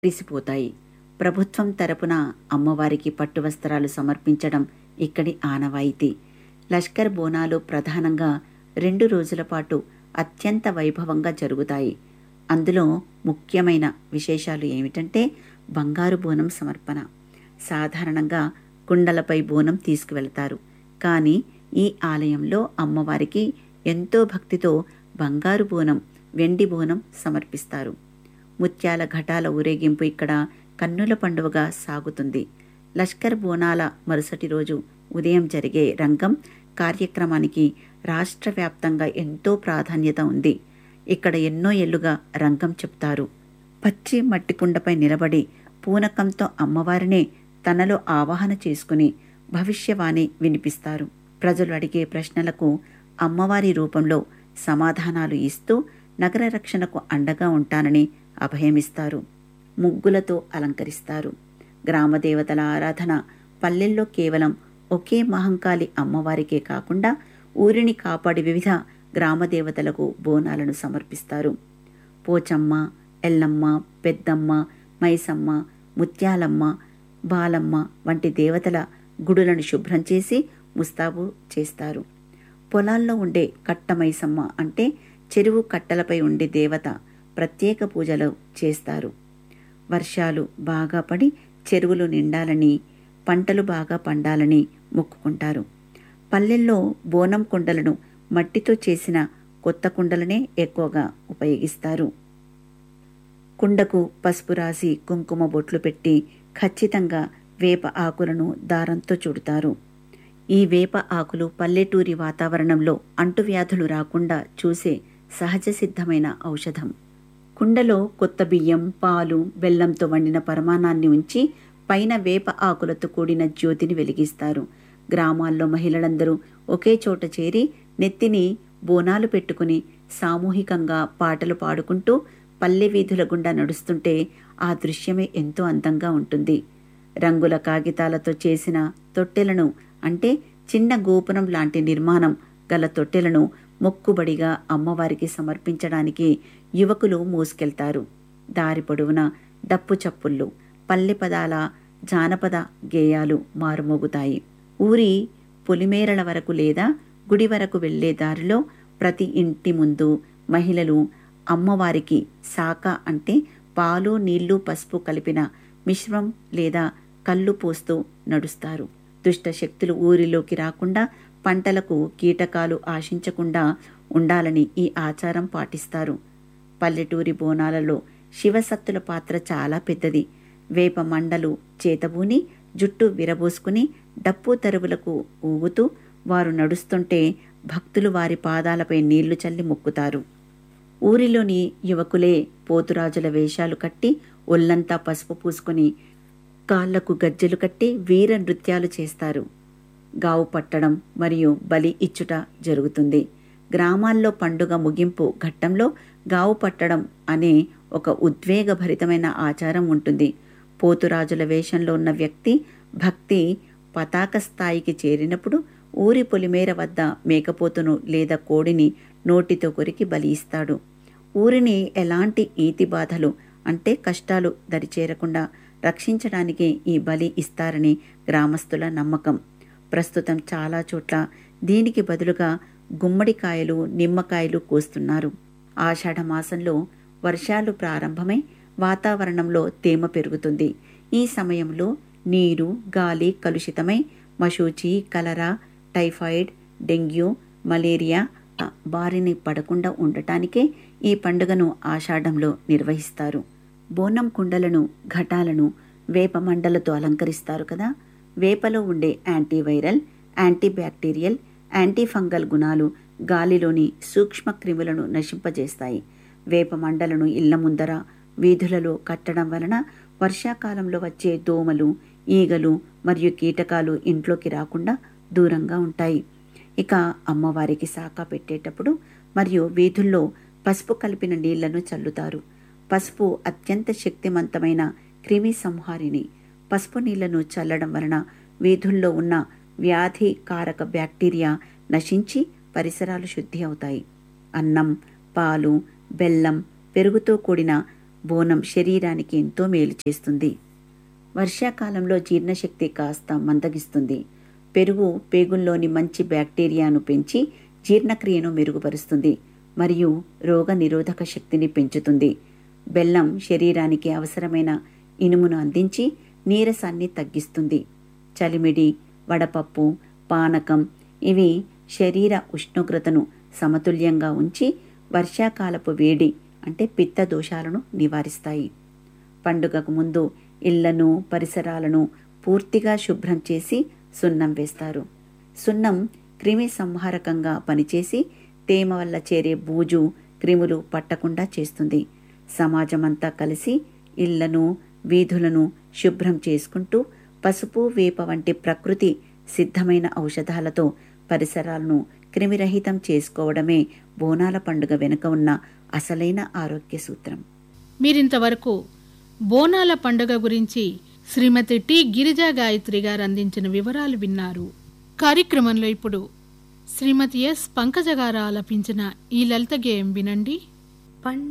మురిసిపోతాయి ప్రభుత్వం తరపున అమ్మవారికి పట్టు వస్త్రాలు సమర్పించడం ఇక్కడి ఆనవాయితీ లష్కర్ బోనాలు ప్రధానంగా రెండు రోజుల పాటు అత్యంత వైభవంగా జరుగుతాయి అందులో ముఖ్యమైన విశేషాలు ఏమిటంటే బంగారు బోనం సమర్పణ సాధారణంగా కుండలపై బోనం తీసుకువెళ్తారు కానీ ఈ ఆలయంలో అమ్మవారికి ఎంతో భక్తితో బంగారు బోనం వెండి బోనం సమర్పిస్తారు ముత్యాల ఘటాల ఊరేగింపు ఇక్కడ కన్నుల పండువగా సాగుతుంది లష్కర్ బోనాల మరుసటి రోజు ఉదయం జరిగే రంగం కార్యక్రమానికి రాష్ట్ర వ్యాప్తంగా ఎంతో ప్రాధాన్యత ఉంది ఇక్కడ ఎన్నో ఏళ్లుగా రంగం చెప్తారు పచ్చి మట్టి కుండపై నిలబడి పూనకంతో అమ్మవారినే తనలో ఆవాహన చేసుకుని భవిష్యవాణి వినిపిస్తారు ప్రజలు అడిగే ప్రశ్నలకు అమ్మవారి రూపంలో సమాధానాలు ఇస్తూ నగర రక్షణకు అండగా ఉంటానని అభయమిస్తారు ముగ్గులతో అలంకరిస్తారు గ్రామదేవతల ఆరాధన పల్లెల్లో కేవలం ఒకే మహంకాళి అమ్మవారికే కాకుండా ఊరిని కాపాడి వివిధ గ్రామదేవతలకు బోనాలను సమర్పిస్తారు పోచమ్మ ఎల్లమ్మ పెద్దమ్మ మైసమ్మ ముత్యాలమ్మ బాలమ్మ వంటి దేవతల గుడులను శుభ్రం చేసి ముస్తాబు చేస్తారు పొలాల్లో ఉండే కట్టమైసమ్మ అంటే చెరువు కట్టలపై ఉండే దేవత ప్రత్యేక పూజలు చేస్తారు వర్షాలు బాగా పడి చెరువులు నిండాలని పంటలు బాగా పండాలని మొక్కుకుంటారు పల్లెల్లో బోనం కుండలను మట్టితో చేసిన కొత్త కుండలనే ఎక్కువగా ఉపయోగిస్తారు కుండకు పసుపు రాసి కుంకుమ బొట్లు పెట్టి ఖచ్చితంగా వేప ఆకులను దారంతో చుడతారు ఈ వేప ఆకులు పల్లెటూరి వాతావరణంలో అంటువ్యాధులు రాకుండా చూసే సహజ సిద్ధమైన ఔషధం కుండలో కొత్త బియ్యం పాలు బెల్లంతో వండిన పరమాణాన్ని ఉంచి పైన వేప ఆకులతో కూడిన జ్యోతిని వెలిగిస్తారు గ్రామాల్లో మహిళలందరూ ఒకే చోట చేరి నెత్తిని బోనాలు పెట్టుకుని సామూహికంగా పాటలు పాడుకుంటూ పల్లె వీధుల గుండా నడుస్తుంటే ఆ దృశ్యమే ఎంతో అందంగా ఉంటుంది రంగుల కాగితాలతో చేసిన తొట్టెలను అంటే చిన్న గోపురం లాంటి నిర్మాణం గల తొట్టెలను మొక్కుబడిగా అమ్మవారికి సమర్పించడానికి యువకులు మోసుకెళ్తారు దారి పొడవున డప్పు చప్పుళ్ళు పల్లె పదాల జానపద గేయాలు మారుమోగుతాయి ఊరి పొలిమేరల వరకు లేదా గుడి వరకు వెళ్లే దారిలో ప్రతి ఇంటి ముందు మహిళలు అమ్మవారికి శాఖ అంటే పాలు నీళ్లు పసుపు కలిపిన మిశ్రమం లేదా కళ్ళు పోస్తూ నడుస్తారు దుష్ట శక్తులు ఊరిలోకి రాకుండా పంటలకు కీటకాలు ఆశించకుండా ఉండాలని ఈ ఆచారం పాటిస్తారు పల్లెటూరి బోనాలలో శివసత్తుల పాత్ర చాలా పెద్దది వేప మండలు చేతబూని జుట్టు విరబోసుకుని డప్పు తరువులకు ఊగుతూ వారు నడుస్తుంటే భక్తులు వారి పాదాలపై నీళ్లు చల్లి మొక్కుతారు ఊరిలోని యువకులే పోతురాజుల వేషాలు కట్టి ఒళ్లంతా పసుపు పూసుకొని కాళ్లకు గజ్జెలు కట్టి వీర నృత్యాలు చేస్తారు గావు పట్టడం మరియు బలి ఇచ్చుట జరుగుతుంది గ్రామాల్లో పండుగ ముగింపు ఘట్టంలో గావు పట్టడం అనే ఒక ఉద్వేగభరితమైన ఆచారం ఉంటుంది పోతురాజుల వేషంలో ఉన్న వ్యక్తి భక్తి పతాక స్థాయికి చేరినప్పుడు ఊరి పొలిమేర వద్ద మేకపోతును లేదా కోడిని నోటితో కొరికి బలి ఇస్తాడు ఊరిని ఎలాంటి ఈతి బాధలు అంటే కష్టాలు దరిచేరకుండా రక్షించడానికి ఈ బలి ఇస్తారని గ్రామస్తుల నమ్మకం ప్రస్తుతం చాలా చోట్ల దీనికి బదులుగా గుమ్మడికాయలు నిమ్మకాయలు కోస్తున్నారు ఆషాఢ మాసంలో వర్షాలు ప్రారంభమై వాతావరణంలో తేమ పెరుగుతుంది ఈ సమయంలో నీరు గాలి కలుషితమై మశూచి కలరా టైఫాయిడ్ డెంగ్యూ మలేరియా బారిని పడకుండా ఉండటానికే ఈ పండుగను ఆషాఢంలో నిర్వహిస్తారు బోనం కుండలను ఘటాలను వేప మండలతో అలంకరిస్తారు కదా వేపలో ఉండే యాంటీవైరల్ యాంటీబ్యాక్టీరియల్ యాంటీఫంగల్ గుణాలు గాలిలోని సూక్ష్మ క్రిములను నశింపజేస్తాయి వేప మండలను ఇళ్ల ముందర వీధులలో కట్టడం వలన వర్షాకాలంలో వచ్చే దోమలు ఈగలు మరియు కీటకాలు ఇంట్లోకి రాకుండా దూరంగా ఉంటాయి ఇక అమ్మవారికి శాఖ పెట్టేటప్పుడు మరియు వీధుల్లో పసుపు కలిపిన నీళ్లను చల్లుతారు పసుపు అత్యంత శక్తివంతమైన క్రిమి సంహారిని పసుపు నీళ్లను చల్లడం వలన వీధుల్లో ఉన్న వ్యాధి కారక బ్యాక్టీరియా నశించి పరిసరాలు శుద్ధి అవుతాయి అన్నం పాలు బెల్లం పెరుగుతో కూడిన బోనం శరీరానికి ఎంతో మేలు చేస్తుంది వర్షాకాలంలో జీర్ణశక్తి కాస్త మందగిస్తుంది పెరుగు పేగుల్లోని మంచి బ్యాక్టీరియాను పెంచి జీర్ణక్రియను మెరుగుపరుస్తుంది మరియు రోగ నిరోధక శక్తిని పెంచుతుంది బెల్లం శరీరానికి అవసరమైన ఇనుమును అందించి నీరసాన్ని తగ్గిస్తుంది చలిమిడి వడపప్పు పానకం ఇవి శరీర ఉష్ణోగ్రతను సమతుల్యంగా ఉంచి వర్షాకాలపు వేడి అంటే పిత్త దోషాలను నివారిస్తాయి పండుగకు ముందు ఇళ్లను పరిసరాలను పూర్తిగా శుభ్రం చేసి సున్నం వేస్తారు సున్నం క్రిమి సంహారకంగా పనిచేసి తేమ వల్ల చేరే బూజు క్రిములు పట్టకుండా చేస్తుంది సమాజమంతా కలిసి ఇళ్లను వీధులను శుభ్రం చేసుకుంటూ పసుపు వేప వంటి ప్రకృతి సిద్ధమైన ఔషధాలతో పరిసరాలను క్రిమిరహితం చేసుకోవడమే బోనాల పండుగ వెనుక ఉన్న అసలైన ఆరోగ్య సూత్రం మీరింతవరకు బోనాల పండుగ గురించి శ్రీమతి టి గిరిజా గాయత్రి గారు అందించిన వివరాలు విన్నారు కార్యక్రమంలో ఇప్పుడు శ్రీమతి ఎస్ పంకజ గారు ఆలపించిన ఈ లలిత గేయం వినండి పండు